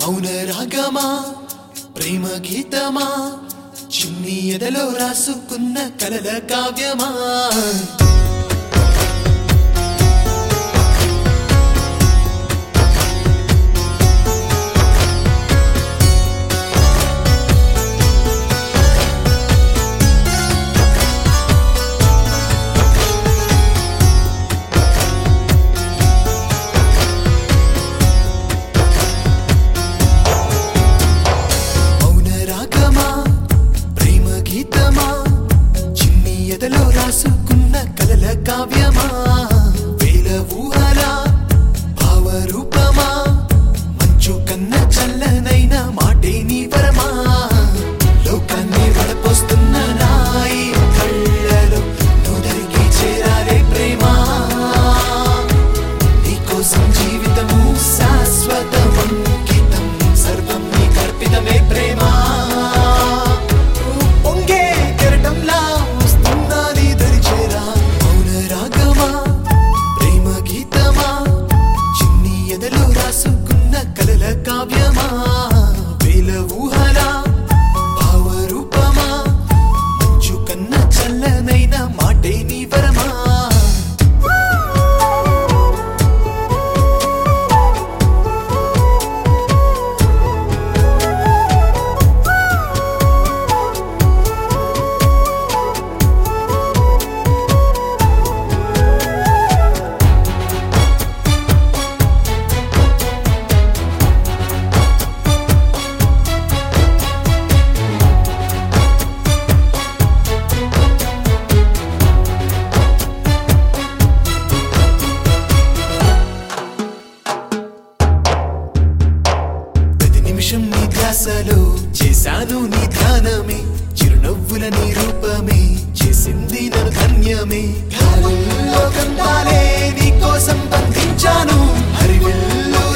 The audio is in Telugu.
మౌన రాగమా ప్రేమ గీతమా చిన్ని ఎదలో రాసుకున్న కలల కావ్యమా మౌన రాగమా ప్రేమ గీతమా చిన్ని ఎదలో రాసుకున్న కలల కావ్యమా వేల ఊహల భావరూపమా మంచు కన్న చల్లనైన మాటే నీ వరమా లోకాన్ని వడపోస్తున్న నాయి కళ్ళలో నుదరికి చేరాలే ప్రేమా నీకోసం జీవితము శాశ్వతమంకితం సర్వం నీ కల్పితమే ప్రేమ పొంగే కెరటంలా వస్తున్నది దరిచేరా మౌన రాగమా ప్రేమ గీతమా చిన్ని ఎదలో రాసుకున్న కలల కావ్యమా వేల ఊహలా భావరూపమా మంచు కన్న చల్లనైన మాటే నీ వరమా ప్రతి నిమిషం నీ ధ్యాసలో చేశాను నీ ధ్యానమే చిరునవ్వుల నీ రూపమే చేసింది నన్ను ధన్యమే గాలుల్లో గంధాలే నీ కోసం బంధించాను హరివిల్లు